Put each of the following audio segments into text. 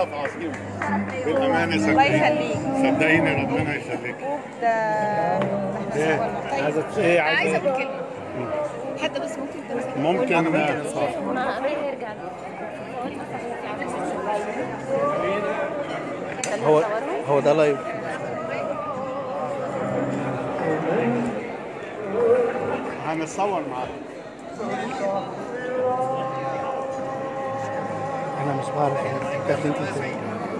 شرف عظيم بالامانه الله صدقيني يخليك صدقيني ربنا يخليك ده احنا صورنا. طيب. عايزة ايه انا عايزه عايزة اقول كلمه حد بس ممكن تمسك ممكن ما ما يرجع هو هو ده لايف هنتصور معاك انا مش بعرف انت انت ازاي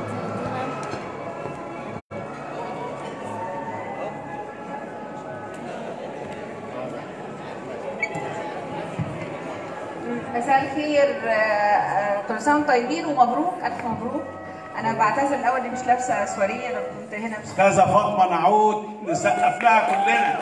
مساء الخير آه، آه، كل سنه وانتم طيبين ومبروك الف مبروك انا بعتذر الاول اني مش لابسه سواريه انا كنت هنا بس استاذه فاطمه نعود نسقف لها كلنا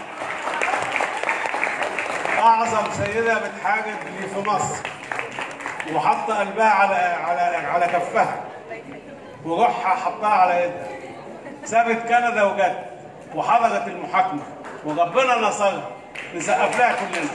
اعظم سيده بتحارب لي في مصر وحاطه قلبها على على على كفها وروحها حطها على يدها سابت كندا وجت وحضرت المحاكمه وربنا نصرها نسقف لها كلنا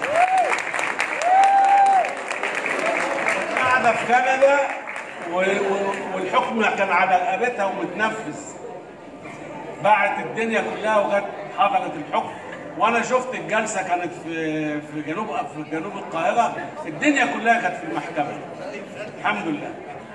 قاعده في كندا و- و- والحكم كان على رقبتها ومتنفذ باعت الدنيا كلها وجت حضرت الحكم وانا شفت الجلسه كانت في في جنوب في جنوب القاهره الدنيا كلها كانت في المحكمه الحمد لله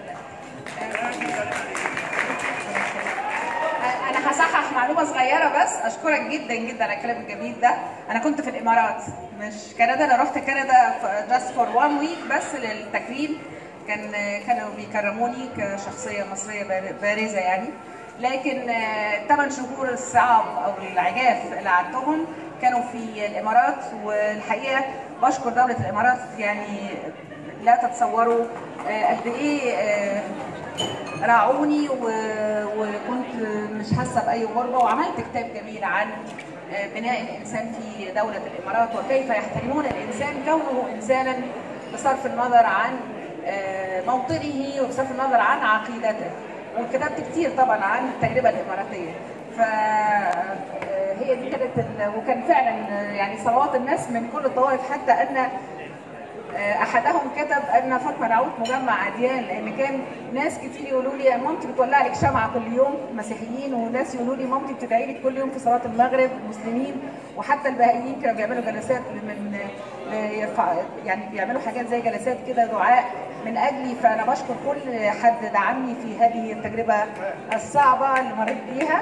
انا هصحح معلومه صغيره بس اشكرك جدا جدا على الكلام الجميل ده انا كنت في الامارات مش كندا انا رحت كندا جاست فور وان ويك بس للتكريم كان كانوا بيكرموني كشخصيه مصريه بار- بارزه يعني لكن الثمان شهور الصعاب او العجاف اللي قعدتهم كانوا في الامارات والحقيقه بشكر دوله الامارات يعني لا تتصوروا آه، قد ايه آه، راعوني و- وكنت مش حاسه باي غربه وعملت كتاب جميل عن آه، بناء الانسان في دوله الامارات وكيف يحترمون الانسان كونه انسانا بصرف النظر عن آه، موطنه وبصرف النظر عن عقيدته وكتبت كتير طبعا عن التجربه الاماراتيه فهي دي كانت ال- وكان فعلا آه، يعني صلوات الناس من كل الطوائف حتى ان احدهم كتب ان فاطمه نعود مجمع اديان لان كان ناس كتير يقولوا لي مامتي بتولع لك شمعه كل يوم مسيحيين وناس يقولوا لي مامتي بتدعي لك كل يوم في صلاه المغرب مسلمين وحتى البهائيين كانوا بيعملوا جلسات من يرفع يعني بيعملوا حاجات زي جلسات كده دعاء من اجلي فانا بشكر كل حد دعمني في هذه التجربه الصعبه اللي مريت بيها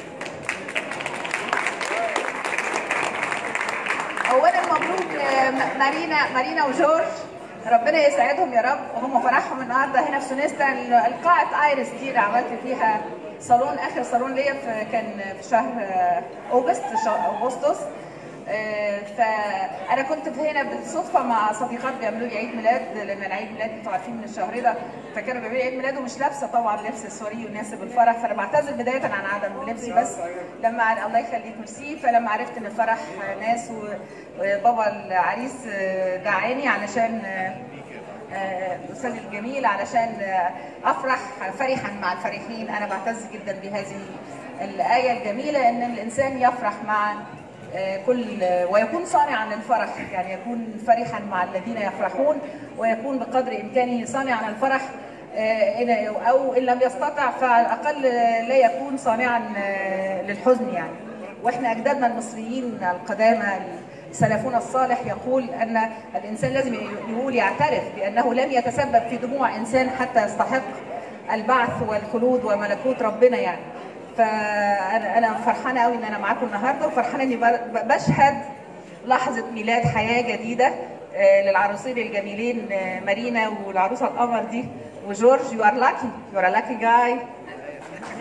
اولا مبروك آه، م- مارينا مارينا وجورج ربنا يسعدهم يا رب وهم فرحهم النهارده هنا في سونيستا القاعه ايرس دي اللي عملت فيها صالون اخر صالون ليا في كان في شهر آه، اوغست شهر اغسطس آه، فانا كنت في هنا بالصدفه مع صديقات بيعملوا لي عيد ميلاد لان انا عيد ميلادي انتوا عارفين من الشهر ده فكانوا بيعملوا لي عيد ميلاد ومش لابسه طبعا لبس سوري يناسب الفرح فانا بعتذر بدايه عن عدم لبسي بس لما الله يخليك ميرسي فلما عرفت ان الفرح ناس و- وبابا العريس آه، دعاني علشان آه، آه، الاستاذ الجميل علشان آه، افرح فرحا مع الفرحين انا بعتز جدا بهذه الايه الجميله ان الانسان يفرح مع آه، كل ويكون صانعا للفرح يعني يكون فرحا مع الذين يفرحون ويكون بقدر امكانه صانعا للفرح آه، إن- او ان لم يستطع فعلى الاقل لا يكون صانعا آه، للحزن يعني واحنا اجدادنا المصريين القدامى سلفنا الصالح يقول ان الانسان لازم يقول يعترف بانه لم يتسبب في دموع انسان حتى يستحق البعث والخلود وملكوت ربنا يعني فانا انا فرحانه قوي ان انا معاكم النهارده وفرحانه اني ب- بشهد لحظه ميلاد حياه جديده آه، للعروسين الجميلين آه، مارينا والعروسه القمر دي وجورج يو ار لاكي يو ار لاكي جاي ف...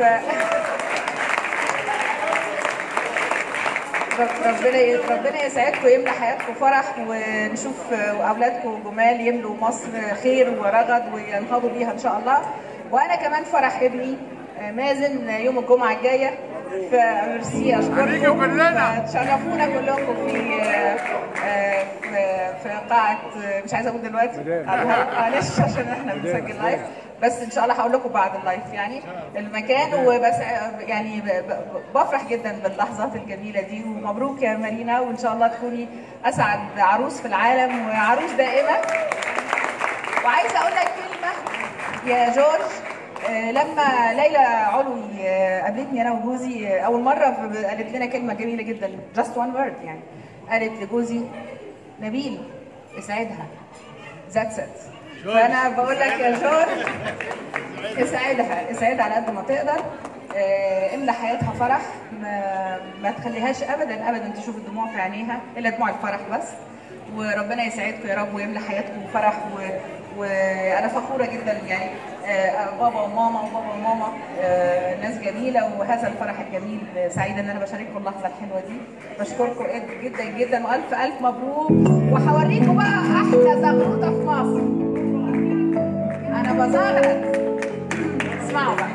رب- ربنا ي- ربنا يسعدكم ويملى حياتكم فرح ونشوف اولادكم جمال يملوا مصر خير ورغد وينهضوا بيها ان شاء الله وانا كمان فرح ابني آه، مازن يوم الجمعه الجايه فميرسي اشكركم تشرفونا كلكم في آه، آه، في في قاعه آه، مش عايزه اقول دلوقتي معلش عشان احنا بنسجل لايف بس ان شاء الله هقول لكم بعد اللايف يعني المكان وبس يعني ب- ب- بفرح جدا باللحظات الجميله دي ومبروك يا مارينا وان شاء الله تكوني اسعد عروس في العالم وعروس دائمه وعايزه اقول لك كلمه يا جورج آه، لما ليلى علوي آه، قابلتني انا وجوزي آه، اول مره ف- قالت لنا كلمه جميله جدا just one word يعني قالت لجوزي نبيل اسعدها ذاتس ات فانا بقول لك يا جورج اسعدها اسعدها على قد ما تقدر آه، املى حياتها فرح ما, ما تخليهاش ابدا ابدا تشوف الدموع في عينيها الا دموع الفرح بس وربنا يسعدكم يا رب ويملى حياتكم فرح و... وانا فخوره جدا يعني آه، بابا وماما وبابا وماما آه، ناس جميله وهذا الفرح الجميل آه، سعيده ان انا بشارككم اللحظه الحلوه دي بشكركم جدا جدا والف الف مبروك وهوريكم بقى احلى زغروطه في مصر انا بزغرط اسمعوا بقى